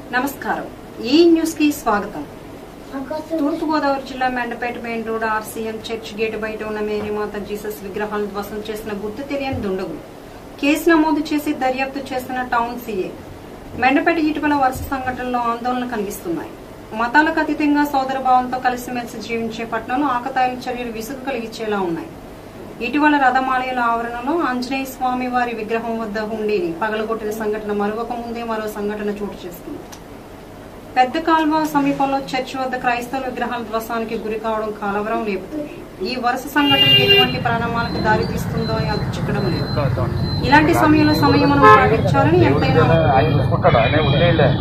నమస్కారం ఈ న్యూస్ కి స్వాగతం తూర్పుగోదావరి జిల్లా Mandapeta main road RCM church gate బయట ఉన్న మేరీమాత జీసస్ విగ్రహాలను ధ్వసం చేసిన గుర్తు తెలియని దుండగులు కేసు నమోదు చేసి దర్యాప్తు చేస్తున్న టౌన్ సీఏ మెండపేట ఇటీవల వరుస సంఘటనలో ఆందోళన కలిగిస్తున్నాయి మతాలకు అతీతంగా సోదర భావంతో కలిసిమెలిసి జీవించే పట్టణంలో ఆకతాయిల చర్యలు విసుగు కలిగించేలా ఉన్నాయి ఇటీవల రథమాలయాల ఆవరణలో ఆంజనేయ స్వామి వారి విగ్రహం వద్ద హుండీని పగలగొట్టిన సంఘటన మరొక ముందే మరో సంఘటన చోటు చేసుకుంది పెద్ద కాల్వ సమీపంలో చర్చి వద్ద క్రైస్తవ విగ్రహాల ధ్వసానికి గురి కావడం కలవరం లేపుతుంది ఈ వరుస సంఘటన ఎటువంటి పరిణామాలకు దారి తీస్తుందో అది చిక్కడం లేదు ఇలాంటి సమయంలో సంయమనం పాటించాలని ఎంతైనా ఆయన చూసుకుంటాడు ఆయన వదిలేయలే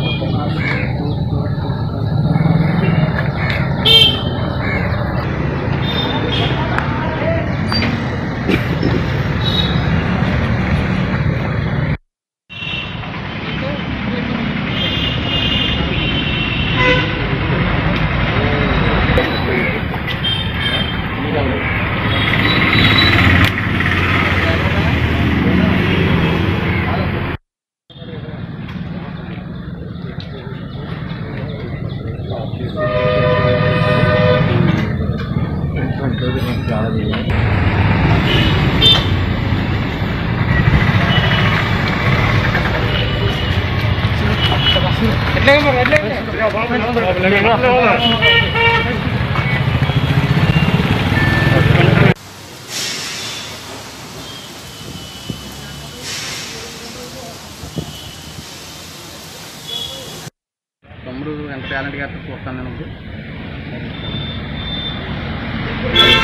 తమ్ముడు ఎంత టాలెంట్ గా చూస్తాను నేను ఇప్పుడు